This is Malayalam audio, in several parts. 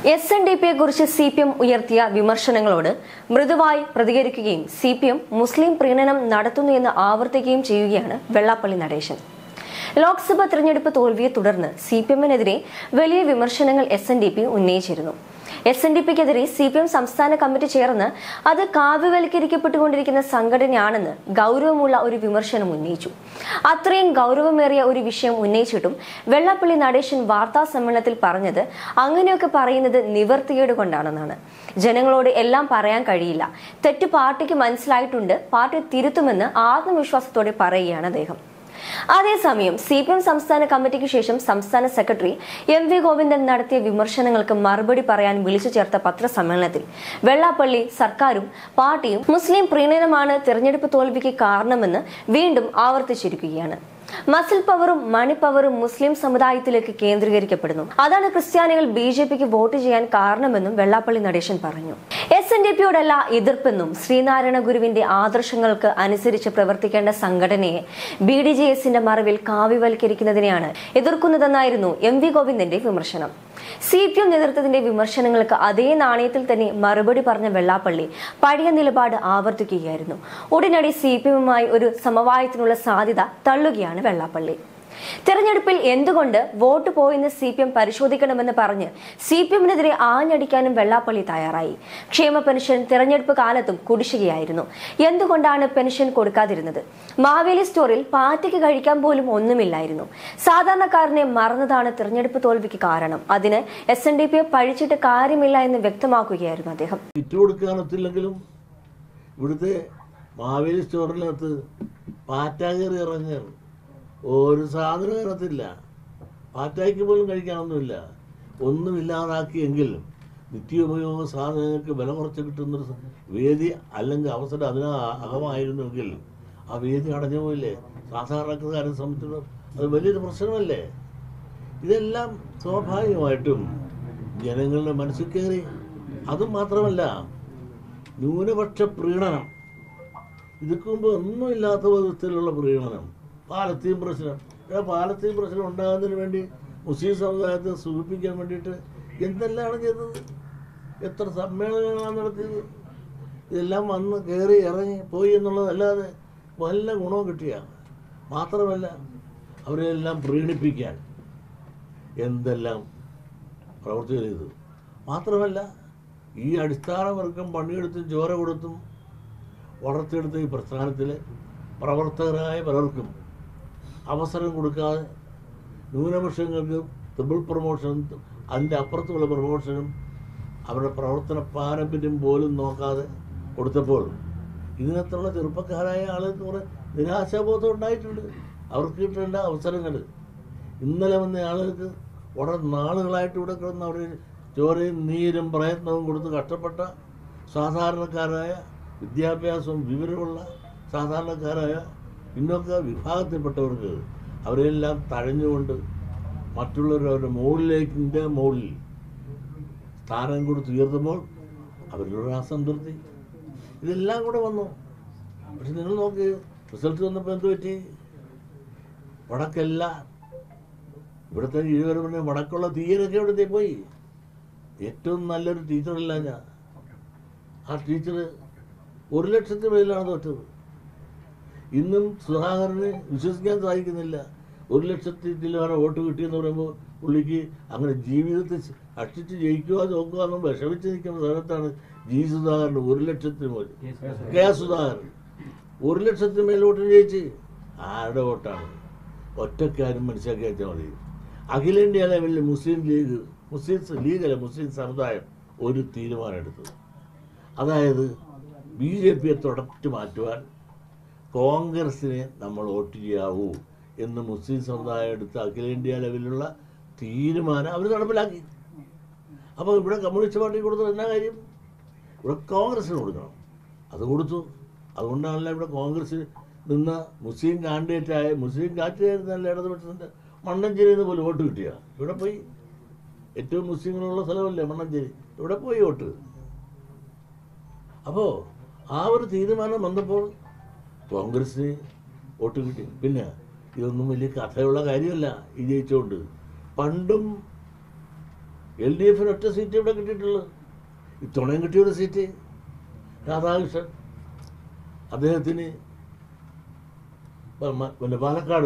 എസ് എൻ ഡി പിയെ കുറിച്ച് സി പി എം ഉയർത്തിയ വിമർശനങ്ങളോട് മൃദുവായി പ്രതികരിക്കുകയും സി പി എം മുസ്ലിം പ്രീണനം നടത്തുന്നു എന്ന് ആവർത്തിക്കുകയും ചെയ്യുകയാണ് വെള്ളാപ്പള്ളി നടേശൻ ലോക്സഭാ തെരഞ്ഞെടുപ്പ് തോൽവിയെ തുടർന്ന് സി പി എമ്മിനെതിരെ വലിയ വിമർശനങ്ങൾ എസ് എൻ ഡി പി ഉന്നയിച്ചിരുന്നു എസ് എൻ ഡി പിക്കെതിരെ സി പി എം സംസ്ഥാന കമ്മിറ്റി ചേർന്ന് അത് കാവ്യവൽക്കരിക്കപ്പെട്ടുകൊണ്ടിരിക്കുന്ന സംഘടനയാണെന്ന് ഗൗരവമുള്ള ഒരു വിമർശനം ഉന്നയിച്ചു അത്രയും ഗൗരവമേറിയ ഒരു വിഷയം ഉന്നയിച്ചിട്ടും വെള്ളാപ്പള്ളി നടേശൻ വാർത്താ സമ്മേളനത്തിൽ പറഞ്ഞത് അങ്ങനെയൊക്കെ പറയുന്നത് നിവർത്തികേട് കൊണ്ടാണെന്നാണ് ജനങ്ങളോട് എല്ലാം പറയാൻ കഴിയില്ല തെറ്റ് പാർട്ടിക്ക് മനസ്സിലായിട്ടുണ്ട് പാർട്ടി തിരുത്തുമെന്ന് ആത്മവിശ്വാസത്തോടെ പറയുകയാണ് അദ്ദേഹം അതേസമയം സി പി എം സംസ്ഥാന കമ്മിറ്റിക്ക് ശേഷം സംസ്ഥാന സെക്രട്ടറി എം വി ഗോവിന്ദൻ നടത്തിയ വിമർശനങ്ങൾക്ക് മറുപടി പറയാൻ വിളിച്ചു ചേർത്ത പത്രസമ്മേളനത്തിൽ വെള്ളാപ്പള്ളി സർക്കാരും പാർട്ടിയും മുസ്ലിം പ്രീണനമാണ് തെരഞ്ഞെടുപ്പ് തോൽവിക്ക് കാരണമെന്ന് വീണ്ടും ആവർത്തിച്ചിരിക്കുകയാണ് മസിൽ പവറും മണി പവറും മുസ്ലിം സമുദായത്തിലേക്ക് കേന്ദ്രീകരിക്കപ്പെടുന്നു അതാണ് ക്രിസ്ത്യാനികൾ ബി ജെ പിക്ക് വോട്ട് ചെയ്യാൻ കാരണമെന്നും വെള്ളാപ്പള്ളി നടേശൻ പറഞ്ഞു എസ് എൻ ഡി പിയോടല്ല എതിർപ്പെന്നും ശ്രീനാരായണ ഗുരുവിന്റെ ആദർശങ്ങൾക്ക് അനുസരിച്ച് പ്രവർത്തിക്കേണ്ട സംഘടനയെ ബി ഡി ജെ എസിന്റെ മറവിൽ കാവ്യവൽക്കരിക്കുന്നതിനെയാണ് എതിർക്കുന്നതെന്നായിരുന്നു എം വി ഗോവിന്ദന്റെ വിമർശനം സി പി എം നേതൃത്വത്തിന്റെ വിമർശനങ്ങൾക്ക് അതേ നാണയത്തിൽ തന്നെ മറുപടി പറഞ്ഞ വെള്ളാപ്പള്ളി പഴയ നിലപാട് ആവർത്തിക്കുകയായിരുന്നു ഉടനടി സി പി എമ്മുമായി ഒരു സമവായത്തിനുള്ള സാധ്യത തള്ളുകയാണ് വെള്ളാപ്പള്ളി തെരഞ്ഞെടുപ്പിൽ എന്തുകൊണ്ട് വോട്ട് പോയെന്ന് സി പി എം പരിശോധിക്കണമെന്ന് പറഞ്ഞ് സി പി എമ്മിനെതിരെ ആഞ്ഞടിക്കാനും വെള്ളാപ്പള്ളി തയ്യാറായി ക്ഷേമ പെൻഷൻ തെരഞ്ഞെടുപ്പ് കാലത്തും കുടിശ്ശികയായിരുന്നു എന്തുകൊണ്ടാണ് പെൻഷൻ കൊടുക്കാതിരുന്നത് മാവേലി സ്റ്റോറിൽ പാറ്റയ്ക്ക് കഴിക്കാൻ പോലും ഒന്നുമില്ലായിരുന്നു സാധാരണക്കാരനെ മറന്നതാണ് തെരഞ്ഞെടുപ്പ് തോൽവിക്ക് കാരണം അതിന് എസ് എൻ ഡി പിയെ പഴിച്ചിട്ട് കാര്യമില്ല എന്ന് വ്യക്തമാക്കുകയായിരുന്നു അദ്ദേഹം കിറ്റ് കൊടുക്കാനൊത്തില്ലെങ്കിലും ഇവിടുത്തെ മാവേലി സ്റ്റോറിനകത്ത് പാറ്റ കയറി ഇറങ്ങുകയാണ് ഒരു സാധനം അതിനകത്തില്ല പാറ്റായ്ക്ക് പോലും കഴിക്കാനൊന്നുമില്ല ഒന്നുമില്ലാതാക്കിയെങ്കിൽ നിത്യോപയോഗ സാധനങ്ങൾക്ക് വില കുറച്ച് കിട്ടുന്നൊരു സ- വേദി അല്ലെങ്കിൽ അവസരം അതിന് അ- അകമായിരുന്നുവെങ്കിൽ ആ വേദി അടഞ്ഞു പോയില്ലേ സാധാരണക്കാരെ സംബന്ധിച്ചിടത്തോളം അത് വലിയൊരു പ്രശ്നമല്ലേ ഇതെല്ലാം സ്വാഭാവികമായിട്ടും ജനങ്ങളുടെ മനസ്സിൽ കയറി അതും മാത്രമല്ല ന്യൂനപക്ഷ പ്രീണനം ഇതൊക്കെ മുമ്പ് ഒന്നുമില്ലാത്ത വിധത്തിലുള്ള പ്രീണനം പാലത്തീൻ പ്രശ്നം ഇവിടെ പാലത്തീൻ പ്രശ്നം ഉണ്ടാകുന്നതിന് വേണ്ടി മുസ്ലിം സമുദായത്തെ സൂചിപ്പിക്കാൻ വേണ്ടിയിട്ട് എന്തെല്ലാമാണ് ചെയ്തത് എത്ര സമ്മേളനങ്ങളാണ് നടത്തിയത് ഇതെല്ലാം വന്ന് കയറി ഇറങ്ങി പോയി എന്നുള്ളതല്ലാതെ വല്ല ഗുണവും കിട്ടിയ മാത്രമല്ല അവരെല്ലാം പ്രീണിപ്പിക്കാൻ എന്തെല്ലാം പ്രവൃത്തി ചെയ്തു മാത്രമല്ല ഈ അടിസ്ഥാന വർഗം പണിയെടുത്തും ചോര കൊടുത്തും വളർത്തിയെടുത്ത ഈ പ്രസ്ഥാനത്തിലെ പ്രവർത്തകരായ പലർക്കും അവസരം കൊടുക്കാതെ ന്യൂനപക്ഷങ്ങൾക്ക് ട്രിപ്പിൾ പ്രൊമോഷൻ അതിൻ്റെ അപ്പുറത്തുള്ള പ്രൊമോഷനും അവരുടെ പ്രവർത്തന പാരമ്പര്യം പോലും നോക്കാതെ കൊടുത്തപ്പോൾ ഇതിനകത്തുള്ള ചെറുപ്പക്കാരായ ആളുകൾക്ക് കുറേ നിരാശാബോധം ഉണ്ടായിട്ടുണ്ട് അവർക്ക് കിട്ടേണ്ട അവസരങ്ങൾ ഇന്നലെ വന്ന ആളുകൾക്ക് വളരെ നാളുകളായിട്ട് ഇവിടെ കിടന്ന് അവർ ചോരയും നീരും പ്രയത്നവും കൊടുത്ത് കഷ്ടപ്പെട്ട സാധാരണക്കാരായ വിദ്യാഭ്യാസവും വിവരമുള്ള സാധാരണക്കാരായ പിന്നോക്ക വിഭാഗത്തിൽപ്പെട്ടവർക്ക് അവരെല്ലാം തഴഞ്ഞുകൊണ്ട് മറ്റുള്ളവരവരുടെ മുകളിലേക്ക് ഇന്ത്യ മുകളിൽ സ്ഥാനം കൊടുത്ത് ഉയർത്തുമ്പോൾ അവരിലൊരു അസംതൃപ്തി ഇതെല്ലാം കൂടെ വന്നു പക്ഷെ നിങ്ങൾ നോക്ക് റിസൾട്ട് വന്നപ്പോൾ എന്ത് പറ്റി വടക്കല്ല ഇവിടുത്തെ ഇരുവരും വടക്കുള്ള തീയരൊക്കെ ഇവിടുത്തെ പോയി ഏറ്റവും നല്ലൊരു ടീച്ചറില്ല ഞാൻ ആ ടീച്ചർ ഒരു ലക്ഷത്തിന് മേലാണ് തോറ്റത് ഇന്നും സുധാകരന് വിശ്വസിക്കാൻ സാധിക്കുന്നില്ല ഒരു ലക്ഷത്തി ചില്ലുവാന വോട്ട് കിട്ടിയെന്ന് പറയുമ്പോൾ പുള്ളിക്ക് അങ്ങനെ ജീവിതത്തിൽ അക്ഷിച്ച് ജയിക്കുക നോക്കുക എന്നും വിഷമിച്ച് നിൽക്കുന്ന സ്ഥലത്താണ് ജി സുധാകരൻ ഒരു ലക്ഷത്തിന് മേൽ കെ സുധാകരൻ ഒരു ലക്ഷത്തിന് മേൽ വോട്ട് ജയിച്ച് ആരുടെ വോട്ടാണ് ഒറ്റക്കാരും മനസ്സിലാക്കി വെച്ചാൽ മതി അഖിലേന്ത്യാ ലെവലിൽ മുസ്ലിം ലീഗ് മുസ്ലിം ലീഗല്ല മുസ്ലിം സമുദായം ഒരു തീരുമാനം എടുത്തത് അതായത് ബി ജെ പിയെ തുടച്ചു മാറ്റുവാൻ കോൺഗ്രസിനെ നമ്മൾ വോട്ട് ചെയ്യാവൂ എന്ന് മുസ്ലിം സമുദായം എടുത്ത അഖിലേന്ത്യാ ലെവലിലുള്ള തീരുമാനം അവർ നടപ്പിലാക്കി അപ്പോൾ ഇവിടെ കമ്മ്യൂണിസ്റ്റ് പാർട്ടി കൊടുത്തത് എന്നാ കാര്യം ഇവിടെ കോൺഗ്രസിന് കൊടുക്കണം അത് കൊടുത്തു അതുകൊണ്ടാണല്ലോ ഇവിടെ കോൺഗ്രസ് നിന്ന് മുസ്ലിം കാൻഡിഡേറ്റായ മുസ്ലിം കാൻഡിഡേറ്റ് ഇടതുപക്ഷത്തിൻ്റെ മണ്ണഞ്ചേരിയിൽ നിന്ന് പോലും വോട്ട് കിട്ടിയ ഇവിടെ പോയി ഏറ്റവും മുസ്ലിങ്ങളുള്ള സ്ഥലമല്ലേ മണ്ണഞ്ചേരി ഇവിടെ പോയി വോട്ട് അപ്പോൾ ആ ഒരു തീരുമാനം വന്നപ്പോൾ കോൺഗ്രസ്സിന് വോട്ട് കിട്ടി പിന്നെ ഇതൊന്നും വലിയ കഥയുള്ള കാര്യമല്ല ഈ ജയിച്ചുകൊണ്ട് പണ്ടും എൽ ഡി എഫിന് ഒറ്റ സീറ്റ് ഇവിടെ കിട്ടിയിട്ടുള്ളൂ ഇത്തവണയും കിട്ടിയ ഒരു സീറ്റ് രാധാകൃഷ്ണൻ അദ്ദേഹത്തിന് പ- മ- പിന്നെ പാലക്കാട്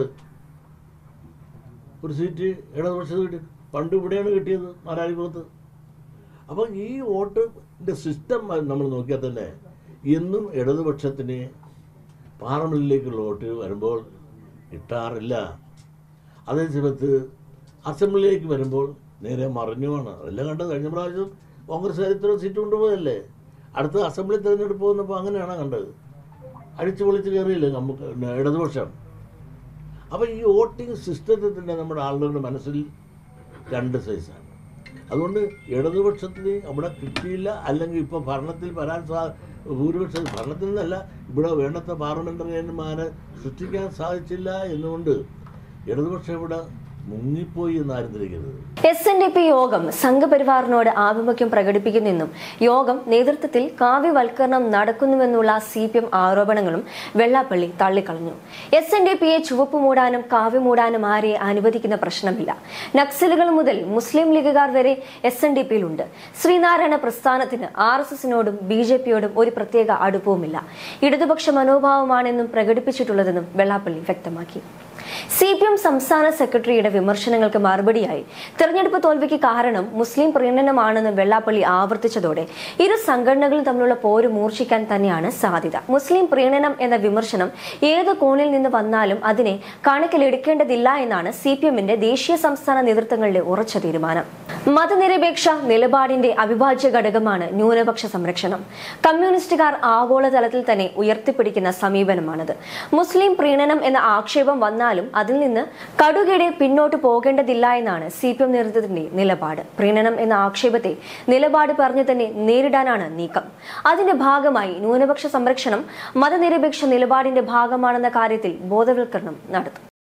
ഒരു സീറ്റ് ഇടതുപക്ഷത്ത് കിട്ടി പണ്ട് ഇവിടെയാണ് കിട്ടിയത് മാരാരിപുറത്ത് അപ്പം ഈ വോട്ടിൻ്റെ സിസ്റ്റം നമ്മൾ നോക്കിയാൽ തന്നെ എന്നും ഇടതുപക്ഷത്തിന് പാർലമെൻറ്റിലേക്കുള്ള വോട്ട് വരുമ്പോൾ കിട്ടാറില്ല അതേ സമയത്ത് അസംബ്ലിയിലേക്ക് വരുമ്പോൾ നേരെ മറിഞ്ഞുമാണ് അതെല്ലാം കണ്ടത് കഴിഞ്ഞ പ്രാവശ്യം കോൺഗ്രസ് ഇത്ര സീറ്റ് കൊണ്ടുപോയല്ലേ അടുത്ത അസംബ്ലി തിരഞ്ഞെടുപ്പ് വന്നപ്പോൾ അങ്ങനെയാണ് കണ്ടത് അടിച്ചു പൊളിച്ച് കയറിയില്ലേ നമുക്ക് പിന്നെ ഇടതുപക്ഷം അപ്പോൾ ഈ വോട്ടിംഗ് സിസ്റ്റത്തിൽ തന്നെ നമ്മുടെ ആളുകളുടെ മനസ്സിൽ രണ്ട് സൈസാണ് അതുകൊണ്ട് ഇടതുപക്ഷത്തിന് അവിടെ കിട്ടിയില്ല അല്ലെങ്കിൽ ഇപ്പോൾ ഭരണത്തിൽ വരാൻ സാ ഭൂരിപക്ഷം ഭരണത്തിൽ നിന്നല്ല ഇവിടെ വേണ്ടത്ര പാർലമെൻ്ററിയന്മാരെ സൃഷ്ടിക്കാൻ സാധിച്ചില്ല എന്നുകൊണ്ട് ഇടതുപക്ഷം ഇവിടെ മുങ്ങിപ്പോയി എന്നാരും തിരിക്കരുത് എസ് എൻ ഡി പി യോഗം സംഘപരിവാറിനോട് ആഭിമുഖ്യം പ്രകടിപ്പിക്കുന്നെന്നും യോഗം നേതൃത്വത്തിൽ കാവ്യവൽക്കരണം നടക്കുന്നുവെന്നുള്ള സി പി എം ആരോപണങ്ങളും വെള്ളാപ്പള്ളി തള്ളിക്കളഞ്ഞു എസ് എൻ ഡി പിയെ ചുവപ്പ് മൂടാനും കാവ്യ മൂടാനും ആരെ അനുവദിക്കുന്ന പ്രശ്നമില്ല നക്സലുകൾ മുതൽ മുസ്ലിം ലീഗുകാർ വരെ എസ് എൻ ഡി പിയിലുണ്ട് ശ്രീനാരായണ പ്രസ്ഥാനത്തിന് ആർ എസ് എസിനോടും ബി ജെ പിയോടും ഒരു പ്രത്യേക അടുപ്പവുമില്ല ഇടതുപക്ഷ മനോഭാവമാണെന്നും പ്രകടിപ്പിച്ചിട്ടുള്ളതെന്നും വെള്ളാപ്പള്ളി വ്യക്തമാക്കി സി പി എം സംസ്ഥാന സെക്രട്ടറിയുടെ വിമർശനങ്ങൾക്ക് മറുപടിയായി തെരഞ്ഞെടുപ്പ് തോൽവിക്ക് കാരണം മുസ്ലിം പ്രീണനമാണെന്ന് വെള്ളാപ്പള്ളി ആവർത്തിച്ചതോടെ ഇരു സംഘടനകളും തമ്മിലുള്ള പോര് മൂർച്ഛിക്കാൻ തന്നെയാണ് സാധ്യത മുസ്ലിം പ്രീണനം എന്ന വിമർശനം ഏത് കോണിൽ നിന്ന് വന്നാലും അതിനെ കണക്കിലെടുക്കേണ്ടതില്ല എന്നാണ് സി പി എമ്മിന്റെ ദേശീയ സംസ്ഥാന നേതൃത്വങ്ങളുടെ ഉറച്ച തീരുമാനം മതനിരപേക്ഷ നിലപാടിന്റെ അവിഭാജ്യ ഘടകമാണ് ന്യൂനപക്ഷ സംരക്ഷണം കമ്മ്യൂണിസ്റ്റുകാർ ആഗോളതലത്തിൽ തന്നെ ഉയർത്തിപ്പിടിക്കുന്ന സമീപനമാണത് മുസ്ലിം പ്രീണനം എന്ന ആക്ഷേപം വന്നാലും അതിൽ നിന്ന് കടുകെടെ പിന്നോട്ട് പോകേണ്ടതില്ല എന്നാണ് സി പി എം നേതൃത്വത്തിന്റെ നിലപാട് പ്രീണനം എന്ന ആക്ഷേപത്തെ നിലപാട് പറഞ്ഞു തന്നെ നേരിടാനാണ് നീക്കം അതിന്റെ ഭാഗമായി ന്യൂനപക്ഷ സംരക്ഷണം മതനിരപേക്ഷ നിലപാടിന്റെ ഭാഗമാണെന്ന കാര്യത്തിൽ ബോധവൽക്കരണം നടത്തും